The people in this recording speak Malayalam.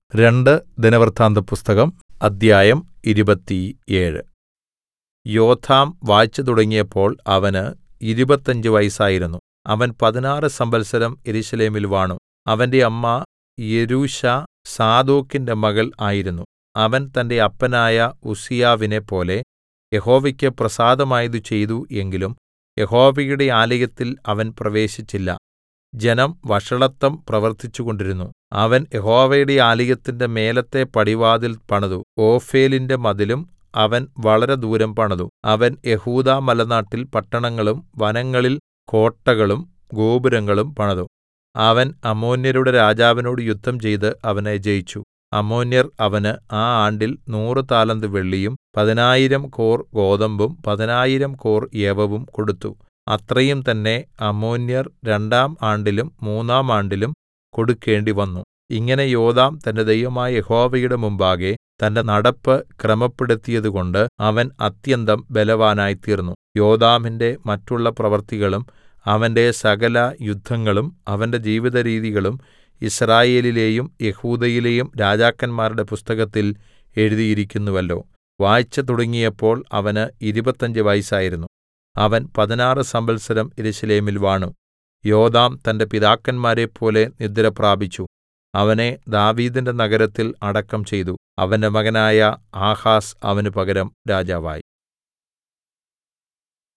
രണ്ട് ദിനവൃത്താന്തപുസ്തകം അദ്ധ്യായം ഇരുപത്തിയേഴ് യോഥാം വാഴ്ച തുടങ്ങിയപ്പോൾ അവന് ഇരുപത്തഞ്ച് വയസ്സായിരുന്നു അവൻ പതിനാറ് സംവത്സരം യെരൂശലേമിൽ വാണു അവന്റെ അമ്മ യെരൂശാ സാദോക്കിന്റെ മകൾ ആയിരുന്നു അവൻ തന്റെ അപ്പനായ ഉസ്സീയാവിനെപ്പോലെ യഹോവയ്ക്ക് പ്രസാദമായത് ചെയ്തു എങ്കിലും യഹോവയുടെ ആലയത്തിൽ അവൻ പ്രവേശിച്ചില്ല ജനം വഷളത്തം പ്രവർത്തിച്ചുകൊണ്ടിരുന്നു അവൻ യഹോവയുടെ ആലയത്തിന്റെ മേലത്തെ പടിവാതിൽ പണിതു ഓഫേലിന്റെ മതിലും അവൻ വളരെ ദൂരം പണിതു അവൻ യെഹൂദാമലനാട്ടിൽ പട്ടണങ്ങളും വനങ്ങളിൽ കോട്ടകളും ഗോപുരങ്ങളും പണിതു അവൻ അമ്മോന്യരുടെ രാജാവിനോട് യുദ്ധം ചെയ്ത് അവനെ ജയിച്ചു അമ്മോന്യർ അവന് ആ ആണ്ടിൽ നൂറ് താലന്ത് വെള്ളിയും പതിനായിരം കോർ ഗോതമ്പും പതിനായിരം കോർ യവവും കൊടുത്തു അത്രയും തന്നെ അമ്മോന്യർ രണ്ടാം ആണ്ടിലും മൂന്നാം ആണ്ടിലും കൊടുക്കേണ്ടിവന്നു ഇങ്ങനെ യോഥാം തന്റെ ദൈവമായ യഹോവയുടെ മുമ്പാകെ തന്റെ നടപ്പ് ക്രമപ്പെടുത്തിയതുകൊണ്ട് അവൻ അത്യന്തം ബലവാനായിത്തീർന്നു യോഥാമിന്റെ മറ്റുള്ള പ്രവൃത്തികളും അവന്റെ സകല യുദ്ധങ്ങളും അവന്റെ ജീവിതരീതികളും യിസ്രായേലിലെയും യെഹൂദയിലെയും രാജാക്കന്മാരുടെ പുസ്തകത്തിൽ എഴുതിയിരിക്കുന്നുവല്ലോ വാഴ്ച തുടങ്ങിയപ്പോൾ അവന് ഇരുപത്തഞ്ച് വയസ്സായിരുന്നു അവൻ പതിനാറ് സംവത്സരം യെരൂശലേമിൽ വാണു യോഥാം തന്റെ പിതാക്കന്മാരെപ്പോലെ നിദ്രപ്രാപിച്ചു അവനെ ദാവീദിന്റെ നഗരത്തിൽ അടക്കം ചെയ്തു അവന്റെ മകനായ ആഹാസ് അവന് പകരം രാജാവായി